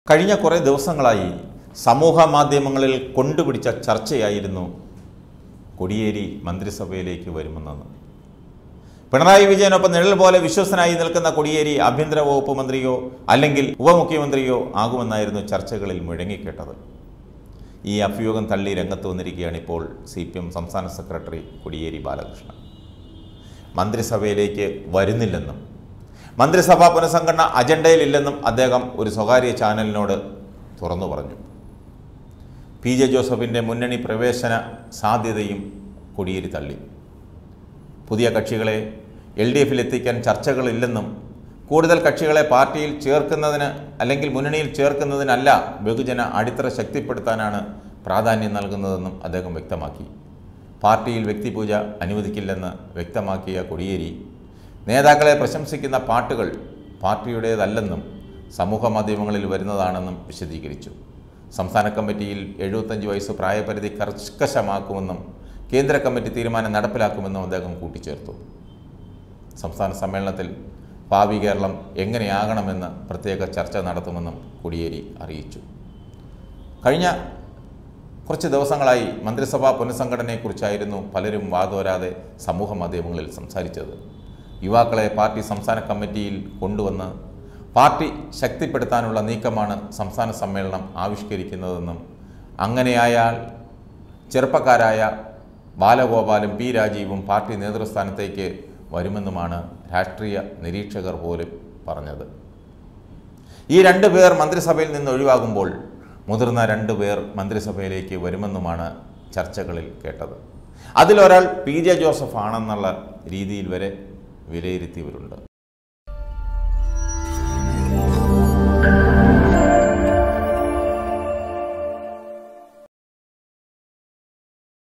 കഴിഞ്ഞ കുറേ ദിവസങ്ങളായി സമൂഹ മാധ്യമങ്ങളിൽ കൊണ്ടുപിടിച്ച ചർച്ചയായിരുന്നു കോടിയേരി മന്ത്രിസഭയിലേക്ക് വരുമെന്നത് പിണറായി വിജയനൊപ്പം നിഴൽ പോലെ വിശ്വസനായി നിൽക്കുന്ന കോടിയേരി ആഭ്യന്തര വകുപ്പ് മന്ത്രിയോ അല്ലെങ്കിൽ ഉപമുഖ്യമന്ത്രിയോ ആകുമെന്നായിരുന്നു ചർച്ചകളിൽ മുഴങ്ങിക്കേട്ടത് ഈ അഭ്യൂഹം തള്ളി രംഗത്ത് വന്നിരിക്കുകയാണ് ഇപ്പോൾ സി പി എം സംസ്ഥാന സെക്രട്ടറി കോടിയേരി ബാലകൃഷ്ണൻ മന്ത്രിസഭയിലേക്ക് വരുന്നില്ലെന്നും മന്ത്രിസഭാ പുനഃസംഘടന അജണ്ടയിലില്ലെന്നും അദ്ദേഹം ഒരു സ്വകാര്യ ചാനലിനോട് തുറന്നു പറഞ്ഞു പി ജെ ജോസഫിൻ്റെ മുന്നണി പ്രവേശന സാധ്യതയും കൊടിയേരി തള്ളി പുതിയ കക്ഷികളെ എൽ ഡി എഫിൽ എത്തിക്കാൻ ചർച്ചകളില്ലെന്നും കൂടുതൽ കക്ഷികളെ പാർട്ടിയിൽ ചേർക്കുന്നതിന് അല്ലെങ്കിൽ മുന്നണിയിൽ ചേർക്കുന്നതിനല്ല ബഹുജന അടിത്തറ ശക്തിപ്പെടുത്താനാണ് പ്രാധാന്യം നൽകുന്നതെന്നും അദ്ദേഹം വ്യക്തമാക്കി പാർട്ടിയിൽ വ്യക്തിപൂജ അനുവദിക്കില്ലെന്ന് വ്യക്തമാക്കിയ കൊടിയേരി നേതാക്കളെ പ്രശംസിക്കുന്ന പാട്ടുകൾ പാർട്ടിയുടേതല്ലെന്നും സമൂഹ മാധ്യമങ്ങളിൽ വരുന്നതാണെന്നും വിശദീകരിച്ചു സംസ്ഥാന കമ്മിറ്റിയിൽ എഴുപത്തഞ്ച് വയസ്സ് പ്രായപരിധി കർക്കശമാക്കുമെന്നും കേന്ദ്ര കമ്മിറ്റി തീരുമാനം നടപ്പിലാക്കുമെന്നും അദ്ദേഹം കൂട്ടിച്ചേർത്തു സംസ്ഥാന സമ്മേളനത്തിൽ ഭാവി കേരളം എങ്ങനെയാകണമെന്ന് പ്രത്യേക ചർച്ച നടത്തുമെന്നും കോടിയേരി അറിയിച്ചു കഴിഞ്ഞ കുറച്ച് ദിവസങ്ങളായി മന്ത്രിസഭാ പുനഃസംഘടനയെക്കുറിച്ചായിരുന്നു പലരും വാതോരാതെ സമൂഹ മാധ്യമങ്ങളിൽ സംസാരിച്ചത് യുവാക്കളെ പാർട്ടി സംസ്ഥാന കമ്മിറ്റിയിൽ കൊണ്ടുവന്ന് പാർട്ടി ശക്തിപ്പെടുത്താനുള്ള നീക്കമാണ് സംസ്ഥാന സമ്മേളനം ആവിഷ്കരിക്കുന്നതെന്നും അങ്ങനെയായാൽ ചെറുപ്പക്കാരായ ബാലഗോപാലും പി രാജീവും പാർട്ടി നേതൃസ്ഥാനത്തേക്ക് വരുമെന്നുമാണ് രാഷ്ട്രീയ നിരീക്ഷകർ പോലും പറഞ്ഞത് ഈ രണ്ട് പേർ മന്ത്രിസഭയിൽ നിന്ന് ഒഴിവാകുമ്പോൾ മുതിർന്ന രണ്ട് പേർ മന്ത്രിസഭയിലേക്ക് വരുമെന്നുമാണ് ചർച്ചകളിൽ കേട്ടത് അതിലൊരാൾ പി ജെ ജോസഫ് ആണെന്നുള്ള രീതിയിൽ വരെ വിലയിരുത്തിയവരുണ്ട്